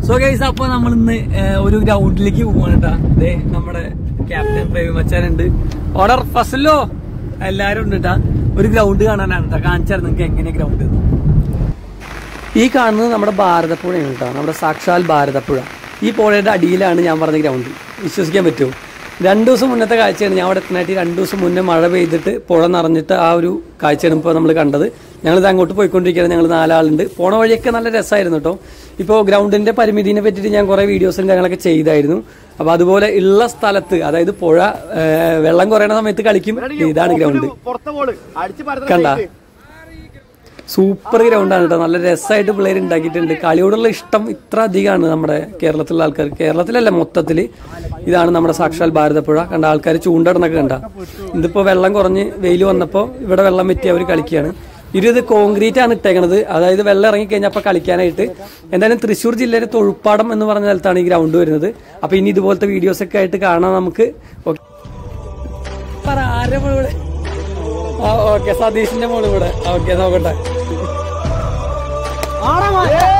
So guys അപ്പൊ നമ്മൾ ഇന്ന് ഒരു ഗ്രൗണ്ടിലേക്ക് പോവാണ് കേട്ടാ ദേ നമ്മുടെ ക്യാപ്റ്റൻ പ്രേമച്ചാനുണ്ട് ഓർഡർ ഫസലോ എല്ലാരും ഉണ്ട് കേട്ടാ ഒരു ഗ്രൗണ്ട് കാണാനാണ് കേട്ടാ കാണിച്ചാൽ നിങ്ങൾക്ക് എങ്ങനെ ഗ്രൗണ്ട് ഈ കാണുന്നത് നമ്മുടെ ഭാരതപ്പുഴയാണ് കേട്ടോ നമ്മുടെ സാക്ഷാൽ ഭാരതപ്പുഴ ഈ പുഴയുടെ അടിയിലാണ് ഞാൻ പറഞ്ഞ ഗ്രൗണ്ട് വിശ്വസിക്കാൻ പറ്റുമോ രണ്ടു ദിവസം മുന്നത്തെ കാഴ്ചയാണ് ഞാൻ അവിടെ എത്താനായിട്ട് രണ്ടു ദിവസം മുന്നേ മഴ പെയ്തിട്ട് പുഴ നിറഞ്ഞിട്ട് ആ ഒരു കാഴ്ചയാണ് ഇപ്പോൾ നമ്മൾ കണ്ടത് ഞങ്ങളിത് അങ്ങോട്ട് പോയിക്കൊണ്ടിരിക്കുകയാണ് ഞങ്ങൾ നാലാളുണ്ട് പോണ വഴിയൊക്കെ നല്ല രസമായിരുന്നു കേട്ടോ ഇപ്പോൾ ഗ്രൗണ്ടിന്റെ പരിമിതിനെ പറ്റിയിട്ട് ഞാൻ കുറേ വീഡിയോസും കാര്യങ്ങളൊക്കെ ചെയ്തായിരുന്നു അപ്പോൾ അതുപോലെ ഉള്ള സ്ഥലത്ത് അതായത് പുഴ ഏഹ്, വെള്ളം കുറയണ സമയത്ത് കളിക്കും ഇതാണ് ഗ്രൗണ്ട് പുറത്തെ ബോള് അടിച്ച് പരത്തുന്ന കണ്ട സൈഡ്. സൂപ്പർ ഗ്രൗണ്ടാണ് കേട്ടോ നല്ല രസമായിട്ട് പിള്ളേർ ഉണ്ടാക്കിയിട്ടുണ്ട് കളിയോടുള്ള ഇഷ്ടം ഇത്ര അധികമാണ് നമ്മുടെ കേരളത്തിലുള്ള ആൾക്കാർ കേരളത്തിലല്ല മൊത്തത്തിൽ ഇതാണ് നമ്മുടെ സാക്ഷാൽ ഭാരതപ്പുഴ കണ്ട ആൾക്കാർ ചൂണ്ടടന്നൊക്കെ കണ്ട ഇതിപ്പോ വെള്ളം കുറഞ്ഞ് വെയിൽ വന്നപ്പോൾ ഇവിടെ വെള്ളം വെറ്റി അവർ കളിക്കുകയാണ് ഇരു ഇത് കോൺക്രീറ്റ് ആണ് ഇട്ടേക്കണത് അതായത് വെള്ളം ഇറങ്ങി കഴിഞ്ഞപ്പോൾ കളിക്കാനായിട്ട് എന്തായാലും തൃശ്ശൂർ ജില്ലയിലെ തൊഴുപ്പാടം എന്ന് പറഞ്ഞ സ്ഥലത്താണ് ഈ ഗ്രൗണ്ട് വരുന്നത് അപ്പൊ ഇനി ഇതുപോലത്തെ വീഡിയോസ് ഒക്കെ ആയിട്ട് കാണാം നമുക്ക് ഓക്കെ പറ ആരുടെ മോള് ഇവിടെ ആ ഓക്കെ സതീഷിന്റെ മോള് ഇവിടെ ഓക്കെ നോക്കട്ടെ ആടാ മോനെ.